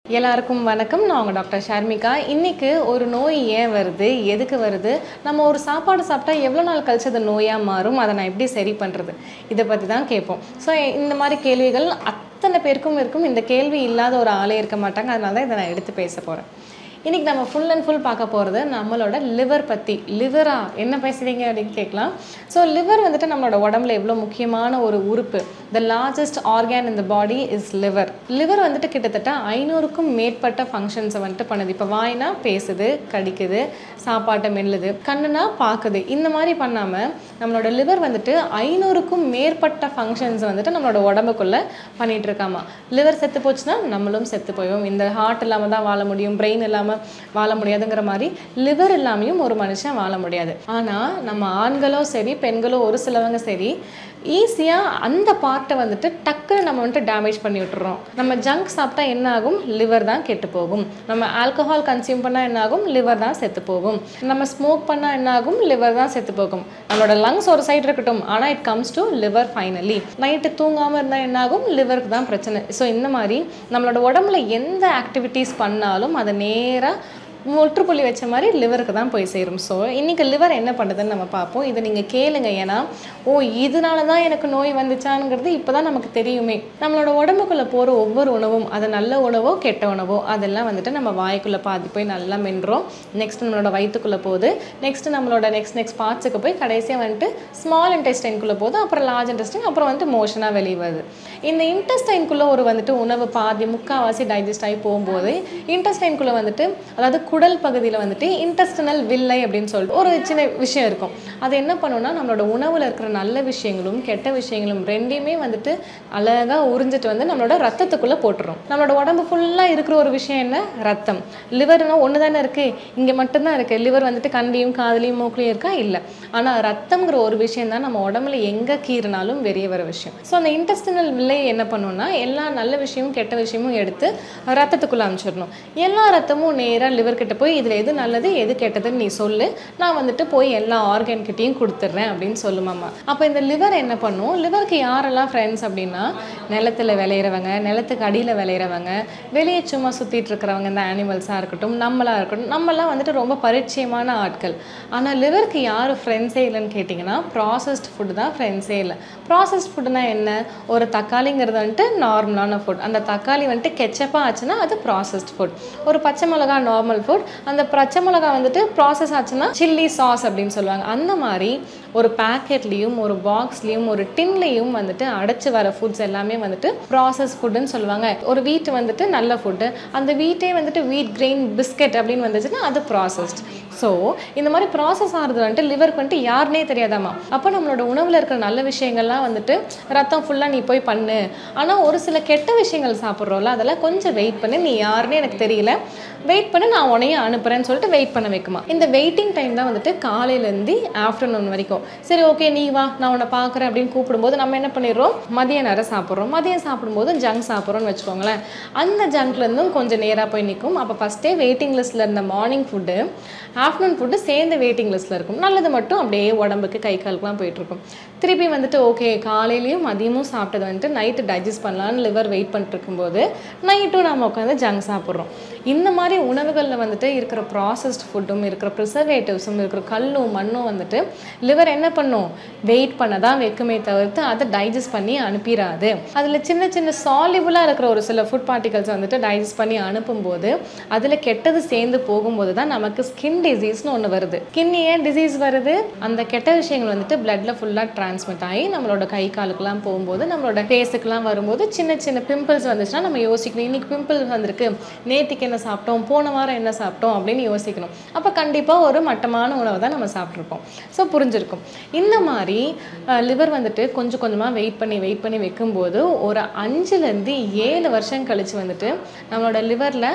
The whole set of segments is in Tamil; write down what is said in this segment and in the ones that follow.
எல்லாருக்கும் வணக்கம் நான் உங்கள் டாக்டர் ஷர்மிகா இன்னைக்கு ஒரு நோய் ஏன் வருது எதுக்கு வருது நம்ம ஒரு சாப்பாடு சாப்பிட்டா எவ்வளோ நாள் கழிச்சு அது நோயாக மாறும் அதை நான் எப்படி சரி பண்ணுறது இதை பற்றி தான் கேட்போம் ஸோ இந்த மாதிரி கேள்விகள் அத்தனை பேருக்கும் இருக்கும் இந்த கேள்வி இல்லாத ஒரு ஆளே இருக்க மாட்டாங்க அதனால தான் இதை நான் எடுத்து பேச போகிறேன் இன்னைக்கு நம்ம ஃபுல் அண்ட் ஃபுல் பார்க்க போகிறது நம்மளோட லிவர் பற்றி லிவரா என்ன பேசுறீங்க அப்படின்னு கேட்கலாம் ஸோ லிவர் வந்துட்டு நம்மளோட உடம்புல எவ்வளோ முக்கியமான ஒரு உறுப்பு the largest organ in the body is liver liver வந்துட்டு கிட்டத்தட்ட ஐநூறுக்கும் மேற்பட்ட ஃபங்க்ஷன்ஸை வந்துட்டு பண்ணுது இப்போ வாய்னா பேசுது கடிக்குது சாப்பாட்டை மெல்லுது கண்ணுனா பார்க்குது இந்த மாதிரி பண்ணாமல் நம்மளோட லிவர் வந்துட்டு ஐநூறுக்கும் மேற்பட்ட ஃபங்க்ஷன்ஸ் வந்துட்டு நம்மளோட உடம்புக்குள்ளே பண்ணிட்டு இருக்காமா லிவர் செத்து போச்சுன்னா நம்மளும் செத்து போயிடும் இந்த ஹார்ட் இல்லாமல் தான் வாழ முடியும் பிரெயின் இல்லாமல் வாழ முடியாதுங்கிற மாதிரி லிவர் இல்லாமையும் ஒரு மனுஷன் வாழ முடியாது ஆனால் நம்ம ஆண்களோ சரி பெண்களோ ஒரு சிலவங்க சரி ஈஸியாக அந்த பார்ட்டை வந்துட்டு டக்குன்னு நம்ம வந்துட்டு டேமேஜ் பண்ணி விட்டுறோம் நம்ம ஜங்க் சாப்பிட்டா என்ன ஆகும் லிவர் தான் கெட்டு போகும் நம்ம ஆல்கஹால் கன்சியூம் பண்ணால் என்ன ஆகும் லிவர் தான் செத்து போகும் நம்ம ஸ்மோக் பண்ணால் என்ன ஆகும் லிவர் தான் செத்து போகும் நம்மளோட லங்ஸ் ஒரு சைடு இருக்கட்டும் ஆனால் it comes to liver finally night தூங்காமல் இருந்தால் என்ன ஆகும் லிவருக்கு தான் பிரச்சனை ஸோ இந்த மாதிரி நம்மளோட உடம்புல எந்த ஆக்டிவிட்டீஸ் பண்ணாலும் அதை நேராக முற்றுப்புள்ளி வச்ச மாதிரி லிவருக்கு தான் போய் சேரும் ஸோ இன்றைக்கி லிவர் என்ன பண்ணுதுன்னு நம்ம பார்ப்போம் இதை நீங்கள் கேளுங்க ஏன்னா ஓ இதனால தான் எனக்கு நோய் வந்துச்சாங்கிறது இப்போ தான் நமக்கு தெரியுமே நம்மளோட உடம்புக்குள்ளே போகிற ஒவ்வொரு உணவும் அது நல்ல உணவோ கெட்ட உணவோ அதெல்லாம் வந்துட்டு நம்ம வாய்க்குள்ளே பாதி போய் நல்லா மென்றோம் நெக்ஸ்ட் நம்மளோட வயிற்றுக்குள்ளே போகுது நெக்ஸ்ட் நம்மளோட நெக்ஸ்ட் நெக்ஸ்ட் பார்ட்ஸுக்கு போய் கடைசியாக வந்துட்டு ஸ்மால் இன்டெஸ்டைன்குள்ளே போகுது அப்புறம் லார்ஜ் இன்டெஸ்டைன் அப்புறம் வந்துட்டு மோஷனாக வெளியே வருது இந்த இன்டெஸ்டைன்குள்ளே ஒரு வந்துட்டு உணவு பாதி முக்கால்வாசி டைஜஸ்ட் ஆகி போகும்போது இன்டெஸ்டைன்குள்ளே வந்துட்டு அதாவது குடல் பகுதியில் வந்துட்டு இன்டெஸ்டினல் வில்லை அப்படின்னு சொல்லிட்டு ஒரு சின்ன விஷயம் இருக்கும் அது என்ன பண்ணுன்னா நம்மளோட உணவில் இருக்கிற நல்ல விஷயங்களும் கெட்ட விஷயங்களும் ரெண்டையுமே வந்துட்டு அழகாக உறிஞ்சிட்டு வந்து நம்மளோட ரத்தத்துக்குள்ளே போட்டுரும் நம்மளோட உடம்பு ஃபுல்லாக இருக்கிற ஒரு விஷயம் என்ன ரத்தம் லிவர்னா ஒன்று தானே இருக்குது இங்கே மட்டும்தான் இருக்குது லிவர் வந்துட்டு கண்டையும் காதுலையும் மூக்குலையும் இருக்கா இல்லை ஆனால் ரத்தம்ங்கிற ஒரு விஷயம் தான் நம்ம உடம்புல எங்கே கீறினாலும் வெளியே வர விஷயம் ஸோ அந்த இன்டெஸ்டினல் வில்லை என்ன பண்ணுன்னா எல்லா நல்ல விஷயமும் கெட்ட விஷயமும் எடுத்து ரத்தத்துக்குள்ளே அனுப்பிச்சிடணும் எல்லா ரத்தமும் நேராக லிவர் கிட்ட போய் இதில் எது நல்லது எது கெட்டதுன்னு நீ சொல்லு நான் வந்துட்டு போய் எல்லா ஆர்கன் கிட்டேயும் கொடுத்துட்றேன் அப்படின்னு சொல்லுமாம்மா அப்போ இந்த லிவர் என்ன பண்ணும் லிவருக்கு யாரெல்லாம் ஃப்ரெண்ட்ஸ் அப்படின்னா நிலத்தில் விளையிறவங்க நிலத்துக்கு அடியில் விளையிறவங்க வெளியே சும்மா சுற்றிட்டு இருக்கிறவங்க இந்த ஆனிமல்ஸாக இருக்கட்டும் நம்மளாக இருக்கட்டும் நம்மலாம் வந்துட்டு ரொம்ப பரிச்சயமான ஆட்கள் ஆனால் லிவருக்கு யார் ஃப்ரெண்ட்ஸே இல்லைன்னு கேட்டிங்கன்னா ப்ராசஸ்ட் ஃபுட்டு தான் ஃப்ரெண்ட்ஸே இல்லை ப்ராசஸ்ட் ஃபுட்டுனா என்ன ஒரு தக்காளிங்கிறது வந்துட்டு நார்மலான ஃபுட் அந்த தக்காளி வந்துட்டு கெச்சப்பாக ஆச்சுன்னா அது ப்ராசஸ்ட் ஃபுட் ஒரு பச்சை மிளகா நார்மல் ஃபுட் அந்த பச்சை மிளகா வந்துட்டு ப்ராசஸ் ஆச்சுன்னா சில்லி சாஸ் அப்படின்னு சொல்லுவாங்க அந்த மாதிரி ஒரு பேக்கெட்லேயும் ஒரு பாக்ஸ்லேயும் ஒரு டின்லேயும் வந்துட்டு அடைச்சி வர ஃபுட்ஸ் எல்லாமே வந்துட்டு ப்ராசஸ் ஃபுட்டுன்னு சொல்லுவாங்க ஒரு வீட்டு வந்துட்டு நல்ல ஃபுட்டு அந்த வீட்டே வந்துட்டு வீட் கிரெயின் பிஸ்கெட் அப்படின்னு வந்துச்சுன்னா அது ப்ராசஸ்ட் ஸோ இந்த மாதிரி ப்ராசஸ் ஆகிறது வந்துட்டு லிவருக்கு வந்துட்டு யாருனே தெரியாதாமா அப்போ நம்மளோட உணவில் இருக்கிற நல்ல விஷயங்கள்லாம் வந்துட்டு ரத்தம் ஃபுல்லாக நீ போய் பண்ணு ஆனால் ஒரு சில கெட்ட விஷயங்கள் சாப்பிட்றோம்ல அதெல்லாம் கொஞ்சம் வெயிட் பண்ணு நீ யாருன்னே எனக்கு தெரியல வெயிட் பண்ணி நான் உனையும் அனுப்புகிறேன்னு சொல்லிட்டு வெயிட் பண்ண வைக்குமா இந்த வெயிட்டிங் டைம் தான் வந்துட்டு காலையிலேருந்து ஆஃப்டர்நூன் வரைக்கும் சரி ஓகே நீ வா நான் உன்னை பார்க்குறேன் அப்படின்னு கூப்பிடும்போது நம்ம என்ன பண்ணிடுறோம் மதிய நேரம் சாப்பிட்றோம் மதியம் சாப்பிடும்போது ஜங்க் சாப்பிட்றோம்னு வச்சுக்கோங்களேன் அந்த ஜங்க்லேருந்தும் கொஞ்சம் நேராக போய் நிற்கும் அப்போ ஃபஸ்ட்டே வெயிட்டிங் லிஸ்ட்டில் இருந்த மார்னிங் ஃபுட்டு ஆஃப்டர்நூன் ஃபுட்டு சேர்ந்து வெயிட்டிங் லிஸ்ட்டில் இருக்கும் நல்லது மட்டும் அப்படியே உடம்புக்கு கை காலுக்குலாம் போயிட்டுருக்கும் திருப்பி வந்துட்டு ஓகே காலையிலையும் மதியமும் சாப்பிட்டது வந்துட்டு நைட்டு டைஜஸ்ட் பண்ணலான்னு லிவர் வெயிட் பண்ணிட்டு இருக்கும்போது நைட்டும் நம்ம உட்காந்து ஜங்க் சாப்பிட்றோம் இந்த மாதிரி உணவுகளில் வந்துட்டு இருக்கிற ப்ராசஸ்ட் ஃபுட்டும் இருக்கிற ப்ரிசர்வேட்டிவ்ஸும் இருக்கிற கல்லும் மண்ணும் வந்துட்டு லிவர் என்ன பண்ணும் வெயிட் பண்ண தான் வைக்குமே தவிர்த்து அதை டைஜஸ்ட் பண்ணி அனுப்பிடாது அதில் சின்ன சின்ன சாலிபுளாக இருக்கிற ஒரு சில ஃபுட் பார்ட்டிகல்ஸ் வந்துட்டு டைஜஸ்ட் பண்ணி அனுப்பும்போது அதில் கெட்டது சேர்ந்து போகும்போது தான் நமக்கு ஸ்கின் டிசீஸ்னு ஒன்று வருது ஸ்கின் ஏன் டிசீஸ் வருது அந்த கெட்ட விஷயங்கள் வந்துட்டு பிளட்ல ஃபுல்லாக டிரான்ஸ்மிட் ஆகி நம்மளோட கை காலுக்குலாம் போகும்போது நம்மளோட ஃபேஸுக்குலாம் வரும்போது சின்ன சின்ன பிம்பிள்ஸ் வந்துச்சுன்னா நம்ம யோசிக்கணும் இன்னைக்கு பிம்பிள்ஸ் வந்திருக்கு நேற்றுக்கு என்ன சாப்பிட்டோம் போன வாரம் என்ன சாப்பிட்டோம் அப்படின்னு யோசிக்கணும் அப்போ கண்டிப்பாக ஒரு மட்டமான உணவை தான் நம்ம சாப்பிட்ருப்போம் ஸோ புரிஞ்சிருக்கும் இந்த மாதிரி லிவர் வந்துட்டு கொஞ்சம் கொஞ்சமாக வெயிட் பண்ணி வெயிட் பண்ணி வைக்கும்போது ஒரு அஞ்சுலேருந்து ஏழு வருஷம் கழிச்சு வந்துட்டு நம்மளோட லிவரில்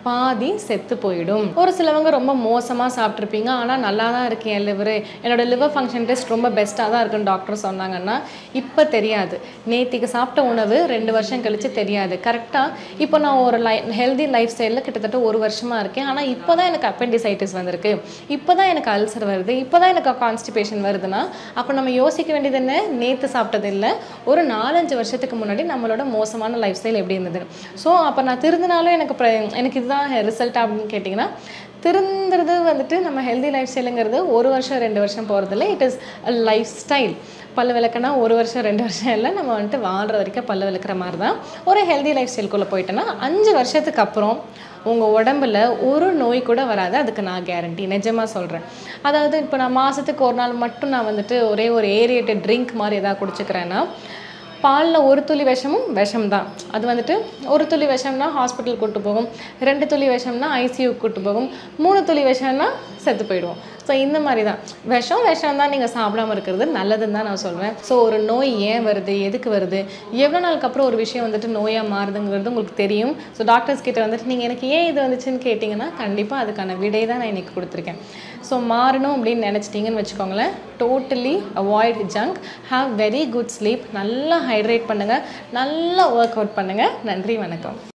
பாதி செத்து போயிடும் ஒரு சிலவங்க ரொம்ப மோசமாக சாப்பிட்ருப்பீங்க ஆனால் நல்லா தான் இருக்கு என் லிவர் என்னோட லிவர் ஃபங்க்ஷன் டெஸ்ட் ரொம்ப பெஸ்ட்டாக தான் இருக்குன்னு டாக்டர் சொன்னாங்கன்னா இப்போ தெரியாது நேத்திக்கு சாப்பிட்ட உணவு ரெண்டு வருஷம் கழிச்சு தெரியாது கரெக்டாக இப்போ நான் ஒரு லை ஹெல்தி லைஃப் ஸ்டைலில் கிட்டத்தட்ட ஒரு வருஷமாக இருக்கேன் ஆனால் இப்போ தான் எனக்கு அப்பெண்டிசைட்டிஸ் வந்திருக்கு இப்போ தான் எனக்கு அல்சர் வருது இப்போ தான் எனக்கு கான்ஸ்டிபேஷன் வருதுன்னா அப்போ நம்ம யோசிக்க வேண்டியது என்ன நேற்று சாப்பிட்டது இல்லை ஒரு நாலஞ்சு வருஷத்துக்கு முன்னாடி நம்மளோட மோசமான லைஃப் ஸ்டைல் எப்படி இருந்தது ஸோ அப்போ நான் திருந்தினாலும் எனக்கு பிர- எனக்கு இதுதான் ரிசல்ட் அப்படின்னு கேட்டிங்கன்னா திருந்துறது வந்துட்டு நம்ம ஹெல்தி லைஃப் ஸ்டைலுங்கிறது ஒரு வருஷம் ரெண்டு வருஷம் போகிறதில்ல it is a lifestyle பல்லு விளக்குனா ஒரு வருஷம் ரெண்டு வருஷம் இல்லை நம்ம வந்துட்டு வாழ்கிற வரைக்கும் பல்லு விளக்குற மாதிரி தான் ஒரு ஹெல்தி லைஃப் ஸ்டைலுக்குள்ளே போயிட்டோன்னா அஞ்சு வருஷத்துக்கு அப்புறம் உங்கள் உடம்புல ஒரு நோய் கூட வராது அதுக்கு நான் கேரண்டி நிஜமாக சொல்கிறேன் அதாவது இப்போ நான் மாதத்துக்கு ஒரு நாள் மட்டும் நான் வந்துட்டு ஒரே ஒரு ஏரியேட்டட் ட்ரிங்க் மாதிரி எதாவது குடிச்சுக்கிறேன்னா பாலில் ஒரு துளி விஷமும் விஷம் தான் அது வந்துட்டு ஒரு துளி விஷம்னா ஹாஸ்பிட்டல் கூட்டு போகும் ரெண்டு துளி விஷம்னா ஐசியூ கூட்டு போகும் மூணு துளி விஷம்னா செத்து போயிடுவோம் ஸோ இந்த மாதிரி தான் விஷம் விஷம் தான் நீங்கள் சாப்பிடாம இருக்கிறது நல்லதுன்னு தான் நான் சொல்வேன் ஸோ ஒரு நோய் ஏன் வருது எதுக்கு வருது எவ்வளோ நாளுக்கு அப்புறம் ஒரு விஷயம் வந்துட்டு நோயாக மாறுதுங்கிறது உங்களுக்கு தெரியும் ஸோ டாக்டர்ஸ் கிட்ட வந்துட்டு நீங்கள் எனக்கு ஏன் இது வந்துச்சுன்னு கேட்டிங்கன்னா கண்டிப்பாக அதுக்கான விடை தான் நான் இன்னைக்கு கொடுத்துருக்கேன் ஸோ மாறணும் அப்படின்னு நினச்சிட்டிங்கன்னு வச்சுக்கோங்களேன் totally avoid junk have very good sleep நல்லா ஹைட்ரேட் பண்ணுங்கள் நல்லா ஒர்க் அவுட் பண்ணுங்கள் நன்றி வணக்கம்